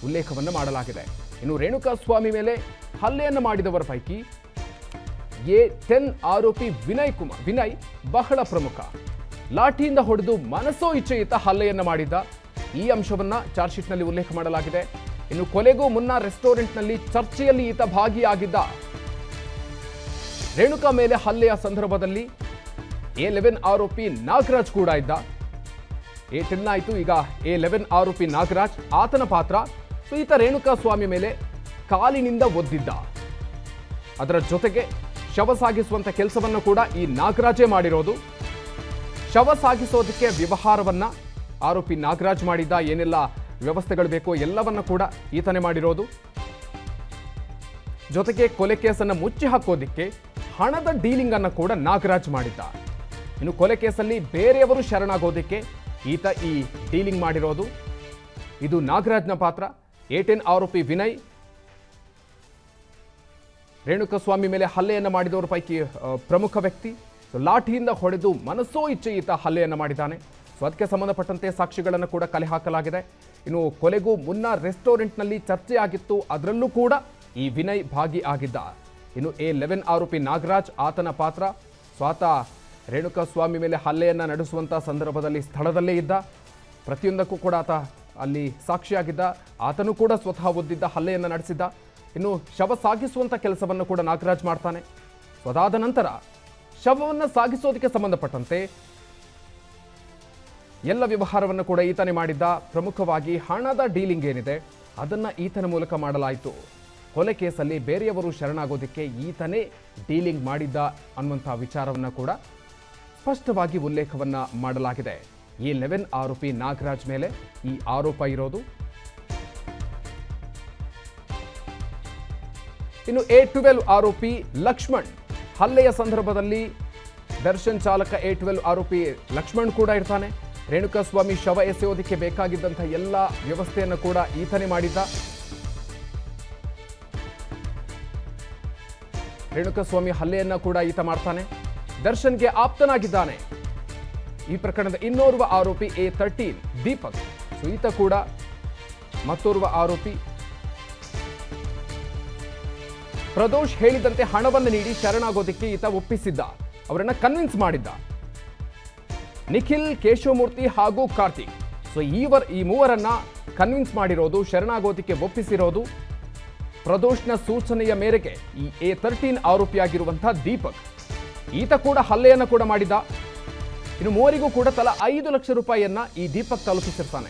ಉಲ್ಲೇಖವನ್ನು ಮಾಡಲಾಗಿದೆ ಇನ್ನು ರೇಣುಕಾ ಸ್ವಾಮಿ ಮೇಲೆ ಹಲ್ಲೆಯನ್ನು ಮಾಡಿದವರ ಪೈಕಿ ಎ ಟೆನ್ ಆರೋಪಿ ವಿನಯ್ ಕುಮಾರ್ ವಿನಯ್ ಬಹಳ ಪ್ರಮುಖ ಲಾಠಿಯಿಂದ ಹೊಡೆದು ಮನಸೋ ಇಚ್ಛೆಯುತ ಹಲ್ಲೆಯನ್ನ ಮಾಡಿದ್ದ ಈ ಅಂಶವನ್ನ ಚಾರ್ಜ್ ಶೀಟ್ನಲ್ಲಿ ಉಲ್ಲೇಖ ಮಾಡಲಾಗಿದೆ ಇನ್ನು ಕೊಲೆಗೂ ಮುನ್ನ ರೆಸ್ಟೋರೆಂಟ್ನಲ್ಲಿ ಚರ್ಚೆಯಲ್ಲಿ ಈತ ಭಾಗಿಯಾಗಿದ್ದ ರೇಣುಕಾ ಮೇಲೆ ಹಲ್ಲೆಯ ಸಂದರ್ಭದಲ್ಲಿ ಎ ಲೆವೆನ್ ಆರೋಪಿ ನಾಗರಾಜ್ ಕೂಡ ಇದ್ದ ಎ ಟೆನ್ ಆಯಿತು ಈಗ ಎ ಲೆವೆನ್ ಆರೋಪಿ ನಾಗರಾಜ್ ಆತನ ಪಾತ್ರ ಸೊ ಈತ ರೇಣುಕಾ ಸ್ವಾಮಿ ಮೇಲೆ ಕಾಲಿನಿಂದ ಒದ್ದಿದ್ದ ಅದರ ಜೊತೆಗೆ ಶವ ಸಾಗಿಸುವಂತ ಕೆಲಸವನ್ನು ಕೂಡ ಈ ನಾಗರಾಜೇ ಮಾಡಿರೋದು ಶವ ಸಾಗಿಸೋದಕ್ಕೆ ವ್ಯವಹಾರವನ್ನ ಆರೋಪಿ ನಾಗರಾಜ್ ಮಾಡಿದ್ದ ಏನೆಲ್ಲ ವ್ಯವಸ್ಥೆಗಳು ಬೇಕೋ ಎಲ್ಲವನ್ನ ಕೂಡ ಈತನೇ ಮಾಡಿರೋದು ಜೊತೆಗೆ ಕೊಲೆ ಕೇಸನ್ನು ಮುಚ್ಚಿ ಹಾಕೋದಿಕ್ಕೆ ಹಣದ ಡೀಲಿಂಗ್ ಅನ್ನು ಕೂಡ ನಾಗರಾಜ್ ಮಾಡಿದ್ದ ಇನ್ನು ಕೊಲೆ ಕೇಸಲ್ಲಿ ಬೇರೆಯವರು ಶರಣಾಗೋದಿಕ್ಕೆ ಈತ ಈ ಡೀಲಿಂಗ್ ಮಾಡಿರೋದು ಇದು ನಾಗರಾಜ್ನ ಪಾತ್ರ ಏಟೆನ್ ಆರೋಪಿ ವಿನಯ್ ರೇಣುಕಸ್ವಾಮಿ ಮೇಲೆ ಹಲ್ಲೆಯನ್ನು ಮಾಡಿದವರ ಪೈಕಿ ಆ, ಪ್ರಮುಖ ವ್ಯಕ್ತಿ ಸೊ ಲಾಠಿಯಿಂದ ಹೊಡೆದು ಮನಸ್ಸೋ ಇಚ್ಛೆ ಈತ ಹಲ್ಲೆಯನ್ನು ಮಾಡಿದ್ದಾನೆ ಸೊ ಅದಕ್ಕೆ ಸಂಬಂಧಪಟ್ಟಂತೆ ಸಾಕ್ಷಿಗಳನ್ನು ಕೂಡ ಕಲೆ ಹಾಕಲಾಗಿದೆ ಇನ್ನು ಕೊಲೆಗೂ ಮುನ್ನ ರೆಸ್ಟೋರೆಂಟ್ನಲ್ಲಿ ಚರ್ಚೆ ಆಗಿತ್ತು ಅದರಲ್ಲೂ ಕೂಡ ಈ ವಿನಯ್ ಭಾಗಿ ಆಗಿದ್ದ ಇನ್ನು ಎ ಲೆವೆನ್ ಆರೋಪಿ ನಾಗರಾಜ್ ಆತನ ಪಾತ್ರ ಸ್ವಾತ ರೇಣುಕಸ್ವಾಮಿ ಮೇಲೆ ಹಲ್ಲೆಯನ್ನು ನಡೆಸುವಂಥ ಸಂದರ್ಭದಲ್ಲಿ ಸ್ಥಳದಲ್ಲೇ ಇದ್ದ ಪ್ರತಿಯೊಂದಕ್ಕೂ ಕೂಡ ಆತ ಅಲ್ಲಿ ಸಾಕ್ಷಿಯಾಗಿದ್ದ ಆತನು ಕೂಡ ಸ್ವತಃ ಒದ್ದಿದ್ದ ಹಲ್ಲೆಯನ್ನು ನಡೆಸಿದ್ದ ಇನ್ನು ಶವ ಸಾಗಿಸುವಂಥ ಕೆಲಸವನ್ನು ಕೂಡ ನಾಗರಾಜ್ ಮಾಡ್ತಾನೆ ಸೊ ಅದಾದ ನಂತರ ಶವವನ್ನು ಸಾಗಿಸೋದಕ್ಕೆ ಸಂಬಂಧಪಟ್ಟಂತೆ ಎಲ್ಲ ವ್ಯವಹಾರವನ್ನು ಕೂಡ ಈತನೇ ಮಾಡಿದ್ದ ಪ್ರಮುಖವಾಗಿ ಹಣದ ಡೀಲಿಂಗ್ ಏನಿದೆ ಅದನ್ನ ಈತನ ಮೂಲಕ ಮಾಡಲಾಯಿತು ಕೊಲೆ ಕೇಸಲ್ಲಿ ಬೇರೆಯವರು ಶರಣಾಗೋದಕ್ಕೆ ಈತನೇ ಡೀಲಿಂಗ್ ಮಾಡಿದ್ದ ಅನ್ನುವಂಥ ವಿಚಾರವನ್ನು ಕೂಡ ಸ್ಪಷ್ಟವಾಗಿ ಉಲ್ಲೇಖವನ್ನ ಮಾಡಲಾಗಿದೆ ಈ ಲೆವೆನ್ ಆರೋಪಿ ನಾಗರಾಜ್ ಮೇಲೆ ಈ ಆರೋಪ ಇರೋದು ಇನ್ನು ಎ ಟ್ವೆಲ್ವ್ ಆರೋಪಿ ಲಕ್ಷ್ಮಣ್ ಹಲ್ಲೆಯ ಸಂದರ್ಭದಲ್ಲಿ ದರ್ಶನ್ ಚಾಲಕ ಎ ಟ್ವೆಲ್ವ್ ಆರೋಪಿ ಲಕ್ಷ್ಮಣ್ ಕೂಡ ಇರ್ತಾನೆ ರೇಣುಕಾಸ್ವಾಮಿ ಶವ ಎಸೆಯೋದಕ್ಕೆ ಬೇಕಾಗಿದ್ದಂಥ ಎಲ್ಲ ವ್ಯವಸ್ಥೆಯನ್ನು ಕೂಡ ಈತನೇ ಮಾಡಿದ್ದ ರೇಣುಕಾಸ್ವಾಮಿ ಹಲ್ಲೆಯನ್ನ ಕೂಡ ಈತ ಮಾಡ್ತಾನೆ ದರ್ಶನ್ಗೆ ಆಪ್ತನಾಗಿದ್ದಾನೆ ಈ ಪ್ರಕರಣದ ಇನ್ನೋರ್ವ ಆರೋಪಿ ಎ ತರ್ಟೀನ್ ದೀಪಕ್ ಸೊ ಈತ ಕೂಡ ಮತ್ತೋರ್ವ ಆರೋಪಿ ಪ್ರದೋಷ್ ಹೇಳಿದಂತೆ ಹಣವನ್ನು ನೀಡಿ ಶರಣಾಗೋದಕ್ಕೆ ಈತ ಒಪ್ಪಿಸಿದ್ದ ಅವರನ್ನ ಕನ್ವಿನ್ಸ್ ಮಾಡಿದ್ದ ನಿಖಿಲ್ ಕೇಶವಮೂರ್ತಿ ಹಾಗೂ ಕಾರ್ತಿಕ್ ಸೊ ಈವರ್ ಈ ಮೂವರನ್ನ ಕನ್ವಿನ್ಸ್ ಮಾಡಿರೋದು ಶರಣಾಗೋದಕ್ಕೆ ಒಪ್ಪಿಸಿರೋದು ಪ್ರದೋಷ್ನ ಸೂಚನೆಯ ಮೇರೆಗೆ ಈ ಎ ತರ್ಟೀನ್ ಆರೋಪಿಯಾಗಿರುವಂತಹ ದೀಪಕ್ ಈತ ಕೂಡ ಹಲ್ಲೆಯನ್ನು ಕೂಡ ಮಾಡಿದ್ದ ಇನ್ನು ಮೂವರಿಗೂ ಕೂಡ ತಲಾ ಐದು ಲಕ್ಷ ರೂಪಾಯಿಯನ್ನ ಈ ದೀಪಕ್ ತಲುಪಿಸಿರ್ತಾನೆ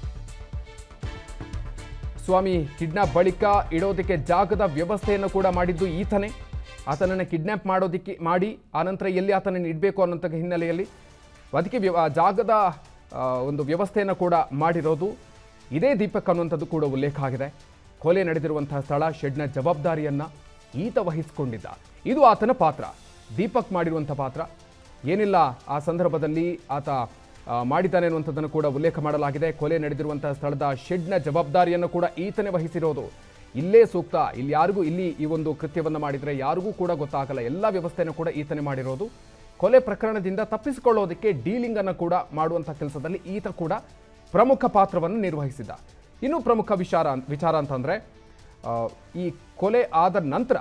ಸ್ವಾಮಿ ಕಿಡ್ನಾಪ್ ಬಳಿಕ ಇಡೋದಕ್ಕೆ ಜಾಗದ ವ್ಯವಸ್ಥೆಯನ್ನು ಕೂಡ ಮಾಡಿದ್ದು ಈತನೇ ಆತನನ್ನು ಕಿಡ್ನಾಪ್ ಮಾಡೋದಕ್ಕೆ ಮಾಡಿ ಆನಂತರ ಎಲ್ಲಿ ಆತನನ್ನು ಇಡಬೇಕು ಅನ್ನೋಂಥ ಹಿನ್ನೆಲೆಯಲ್ಲಿ ಅದಕ್ಕೆ ವ್ಯವ ಜಾಗದ ಆ, ಒಂದು ವ್ಯವಸ್ಥೆಯನ್ನು ಕೂಡ ಮಾಡಿರೋದು ಇದೇ ದೀಪಕ್ ಅನ್ನುವಂಥದ್ದು ಕೂಡ ಉಲ್ಲೇಖ ಆಗಿದೆ ಕೊಲೆ ನಡೆದಿರುವಂತಹ ಸ್ಥಳ ಶೆಡ್ನ ಜವಾಬ್ದಾರಿಯನ್ನ ಈತ ವಹಿಸಿಕೊಂಡಿದ್ದ ಇದು ಆತನ ಪಾತ್ರ ದೀಪಕ್ ಮಾಡಿರುವಂಥ ಪಾತ್ರ ಏನಿಲ್ಲ ಆ ಸಂದರ್ಭದಲ್ಲಿ ಆತ ಆ, ಮಾಡಿದ್ದಾನೆ ಅನ್ನುವಂಥದ್ದನ್ನು ಕೂಡ ಉಲ್ಲೇಖ ಮಾಡಲಾಗಿದೆ ಕೊಲೆ ನಡೆದಿರುವಂತಹ ಸ್ಥಳದ ಶೆಡ್ನ ಜವಾಬ್ದಾರಿಯನ್ನು ಕೂಡ ಈತನೇ ವಹಿಸಿರೋದು ಇಲ್ಲೇ ಸೂಕ್ತ ಇಲ್ಲಿ ಯಾರಿಗೂ ಇಲ್ಲಿ ಈ ಒಂದು ಕೃತ್ಯವನ್ನು ಮಾಡಿದರೆ ಯಾರಿಗೂ ಕೂಡ ಗೊತ್ತಾಗಲ್ಲ ಎಲ್ಲ ವ್ಯವಸ್ಥೆಯನ್ನು ಕೂಡ ಈತನೇ ಮಾಡಿರೋದು ಕೊಲೆ ಪ್ರಕರಣದಿಂದ ತಪ್ಪಿಸಿಕೊಳ್ಳೋದಕ್ಕೆ ಡೀಲಿಂಗ್ ಅನ್ನು ಕೂಡ ಮಾಡುವಂಥ ಕೆಲಸದಲ್ಲಿ ಈತ ಕೂಡ ಪ್ರಮುಖ ಪಾತ್ರವನ್ನು ನಿರ್ವಹಿಸಿದ್ದ ಇನ್ನೂ ಪ್ರಮುಖ ವಿಚಾರ ವಿಚಾರ ಅಂತಂದ್ರೆ ಆ, ಈ ಕೊಲೆ ಆದ ನಂತರ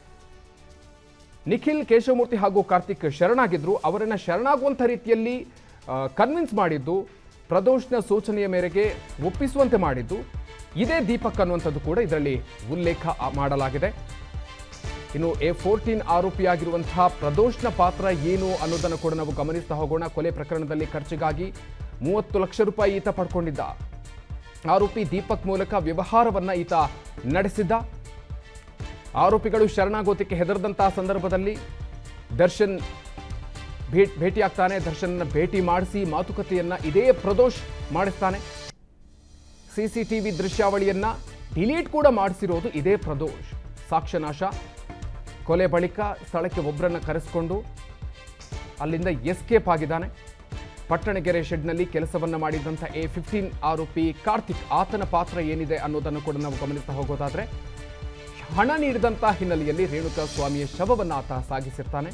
ನಿಖಿಲ್ ಕೇಶವಮೂರ್ತಿ ಹಾಗೂ ಕಾರ್ತಿಕ್ ಶರಣಾಗಿದ್ರು ಅವರನ್ನ ಶರಣಾಗುವಂಥ ರೀತಿಯಲ್ಲಿ ಕನ್ವಿನ್ಸ್ ಮಾಡಿದ್ದು ಪ್ರದೋಷ್ನ ಸೂಚನೆಯ ಮೇರೆಗೆ ಒಪ್ಪಿಸುವಂತೆ ಮಾಡಿದ್ದು ಇದೇ ದೀಪಕ್ ಅನ್ನುವಂಥದ್ದು ಕೂಡ ಇದರಲ್ಲಿ ಉಲ್ಲೇಖ ಆ- ಮಾಡಲಾಗಿದೆ ಇನ್ನು ಎ ಫೋರ್ಟೀನ್ ಆರೋಪಿಯಾಗಿರುವಂತಹ ಪ್ರದೋಷ್ನ ಪಾತ್ರ ಏನು ಅನ್ನೋದನ್ನು ಕೂಡ ನಾವು ಗಮನಿಸ್ತಾ ಹೋಗೋಣ ಕೊಲೆ ಪ್ರಕರಣದಲ್ಲಿ ಖರ್ಚಿಗಾಗಿ ಮೂವತ್ತು ಲಕ್ಷ ರೂಪಾಯಿ ಈತ ಪಡ್ಕೊಂಡಿದ್ದ ಆರೋಪಿ ದೀಪಕ್ ಮೂಲಕ ವ್ಯವಹಾರವನ್ನ ಈತ ನಡೆಸಿದ್ದ ಆರೋಪಿಗಳು ಶರಣಾಗೋತಿಗೆ ಹೆದರದಂತಹ ಸಂದರ್ಭದಲ್ಲಿ ದರ್ಶನ್ ಭೇಟ್ ಭೇಟಿಯಾಗ್ತಾನೆ ದರ್ಶನ್ನ ಭೇಟಿ ಮಾಡಿಸಿ ಮಾತುಕತೆಯನ್ನ ಇದೇ ಪ್ರದೋಷ್ ಮಾಡಿಸ್ತಾನೆ ಸಿ ಸಿ ಟಿ ವಿ ದೃಶ್ಯಾವಳಿಯನ್ನ ಡಿಲೀಟ್ ಕೂಡ ಮಾಡಿಸಿರೋದು ಇದೇ ಪ್ರದೋಷ್ ಸಾಕ್ಷ್ಯನಾಶ ಕೊಲೆ ಬಳಿಕ ಸ್ಥಳಕ್ಕೆ ಒಬ್ಬರನ್ನ ಕರೆಸಿಕೊಂಡು ಅಲ್ಲಿಂದ ಎಸ್ಕೇಪ್ ಆಗಿದ್ದಾನೆ ಪಟ್ಟಣಗೆರೆ ಶೆಡ್ನಲ್ಲಿ ಕೆಲಸವನ್ನ ಮಾಡಿದಂಥ ಎ ಫಿಫ್ಟೀನ್ ಆರೋಪಿ ಕಾರ್ತಿಕ್ ಆತನ ಪಾತ್ರ ಏನಿದೆ ಅನ್ನೋದನ್ನು ಕೂಡ ನಾವು ಗಮನಿಸ್ತಾ ಹೋಗೋದಾದ್ರೆ ಹಣ ನೀಡಿದಂಥ ಹಿನ್ನೆಲೆಯಲ್ಲಿ ರೇಣುಕಾ ಸ್ವಾಮಿಯ ಶವವನ್ನು ಆತ ಸಾಗಿಸಿರ್ತಾನೆ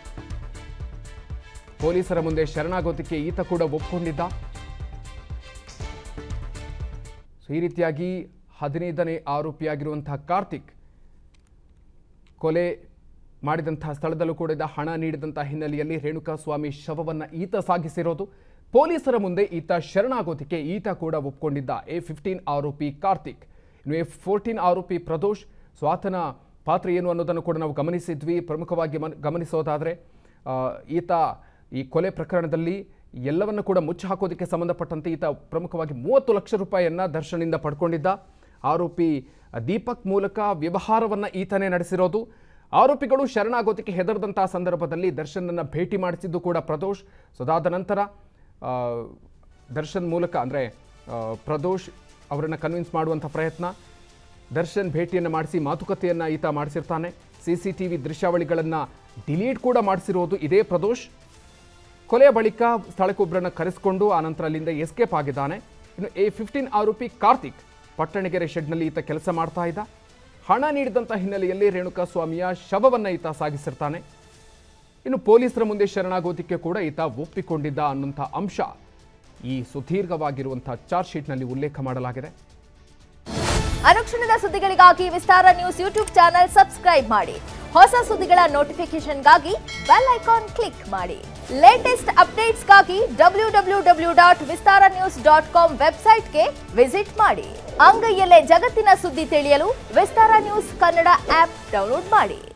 ಪೊಲೀಸರ ಮುಂದೆ ಶರಣಾಗೋದಕ್ಕೆ ಈತ ಕೂಡ ಒಪ್ಕೊಂಡಿದ್ದ ಸೊ ಈ ರೀತಿಯಾಗಿ ಹದಿನೈದನೇ ಆರೋಪಿಯಾಗಿರುವಂತಹ ಕಾರ್ತಿಕ್ ಕೊಲೆ ಮಾಡಿದಂತಹ ಸ್ಥಳದಲ್ಲೂ ಕೂಡ ಇದ್ದ ಹಣ ನೀಡಿದಂತಹ ಹಿನ್ನೆಲೆಯಲ್ಲಿ ರೇಣುಕಾಸ್ವಾಮಿ ಶವವನ್ನು ಈತ ಸಾಗಿಸಿರೋದು ಪೊಲೀಸರ ಮುಂದೆ ಈತ ಶರಣಾಗೋದಿಕ್ಕೆ ಈತ ಕೂಡ ಒಪ್ಕೊಂಡಿದ್ದ ಎ ಫಿಫ್ಟೀನ್ ಆರೋಪಿ ಕಾರ್ತಿಕ್ ಇನ್ನು ಎ ಫೋರ್ಟೀನ್ ಆರೋಪಿ ಪ್ರದೋಷ್ ಸೊ ಆತನ ಪಾತ್ರ ಏನು ಅನ್ನೋದನ್ನು ಕೂಡ ನಾವು ಗಮನಿಸಿದ್ವಿ ಪ್ರಮುಖವಾಗಿ ಮನ್ ಗಮನಿಸೋದಾದರೆ ಆ, ಈತ ಈ ಕೊಲೆ ಪ್ರಕರಣದಲ್ಲಿ ಎಲ್ಲವನ್ನು ಕೂಡ ಮುಚ್ಚಿ ಹಾಕೋದಕ್ಕೆ ಸಂಬಂಧಪಟ್ಟಂತೆ ಈತ ಪ್ರಮುಖವಾಗಿ ಮೂವತ್ತು ಲಕ್ಷ ರೂಪಾಯಿಯನ್ನು ದರ್ಶನಿಂದ ಪಡ್ಕೊಂಡಿದ್ದ ಆರೋಪಿ ದೀಪಕ್ ಮೂಲಕ ವ್ಯವಹಾರವನ್ನು ಈತನೇ ನಡೆಸಿರೋದು ಆರೋಪಿಗಳು ಶರಣಾಗೋದಕ್ಕೆ ಹೆದರದಂತಹ ಸಂದರ್ಭದಲ್ಲಿ ದರ್ಶನನ್ನ ಭೇಟಿ ಮಾಡಿಸಿದ್ದು ಕೂಡ ಪ್ರದೋಷ್ ಸೊ ಅದಾದ ನಂತರ ಆ, ದರ್ಶನ್ ಮೂಲಕ ಅಂದರೆ ಪ್ರದೋಷ್ ಅವರನ್ನು ಕನ್ವಿನ್ಸ್ ಮಾಡುವಂಥ ಪ್ರಯತ್ನ ದರ್ಶನ್ ಭೇಟಿಯನ್ನು ಮಾಡಿಸಿ ಮಾತುಕತೆಯನ್ನು ಈತ ಮಾಡಿಸಿರ್ತಾನೆ ಸಿ ಸಿ ಟಿ ವಿ ದೃಶ್ಯಾವಳಿಗಳನ್ನು ಡಿಲೀಟ್ ಕೂಡ ಮಾಡಿಸಿರೋದು ಇದೇ ಪ್ರದೋಷ್ ಕೊಲೆಯ ಬಳಿಕ ಸ್ಥಳಕ್ಕೊಬ್ಬರನ್ನು ಕರೆಸಿಕೊಂಡು ಆನಂತರ ಅಲ್ಲಿಂದ ಎಸ್ಕೇಪ್ ಆಗಿದ್ದಾನೆ ಇನ್ನು ಎ ಫಿಫ್ಟೀನ್ ಆರೋಪಿ ಕಾರ್ತಿಕ್ ಪಟ್ಟಣಗೆರೆ ಶೆಡ್ನಲ್ಲಿ ಈತ ಕೆಲಸ ಮಾಡ್ತಾ ಇದ್ದ ಹಣ ನೀಡಿದಂಥ ಹಿನ್ನೆಲೆಯಲ್ಲಿ ರೇಣುಕಾಸ್ವಾಮಿಯ ಶವವನ್ನು ಈತ ಸಾಗಿಸಿರ್ತಾನೆ ಇನ್ನು ಪೊಲೀಸರ ಮುಂದೆ ಶರಣಾಗೋದಿಕ್ಕೆ ಕೂಡ ಈತ ಒಪ್ಪಿಕೊಂಡಿದ್ದ ಅನ್ನುವಂಥ ಅಂಶ ಈ ಸುದೀರ್ಘವಾಗಿರುವಂಥ ಚಾರ್ಜ್ ಶೀಟ್ನಲ್ಲಿ ಉಲ್ಲೇಖ ಮಾಡಲಾಗಿದೆ ಅನುಕ್ಷಣದ ಸುದ್ದಿಗಳಿಗಾಗಿ Vistara news YouTube channel subscribe ಮಾಡಿ ಹೊಸ ಸುದ್ದಿಗಳ ನೋಟಿಫಿಕೇಶನ್ಗಾಗಿ ಬೆಲ್ ಐಕಾನ್ ಕ್ಲಿಕ್ ಮಾಡಿ ಲೇಟೆಸ್ಟ್ ಅಪ್ಡೇಟ್ಸ್ಗಾಗಿ W W W dot Vistara news dot com ವೆಬ್ಸೈಟ್ಗೆ ವಿಸಿಟ್ ಮಾಡಿ ಅಂಗೈಯಲ್ಲೇ ಜಗತ್ತಿನ ಸುದ್ದಿ ತಿಳಿಯಲು Vistara news Kannada app download ಮಾಡಿ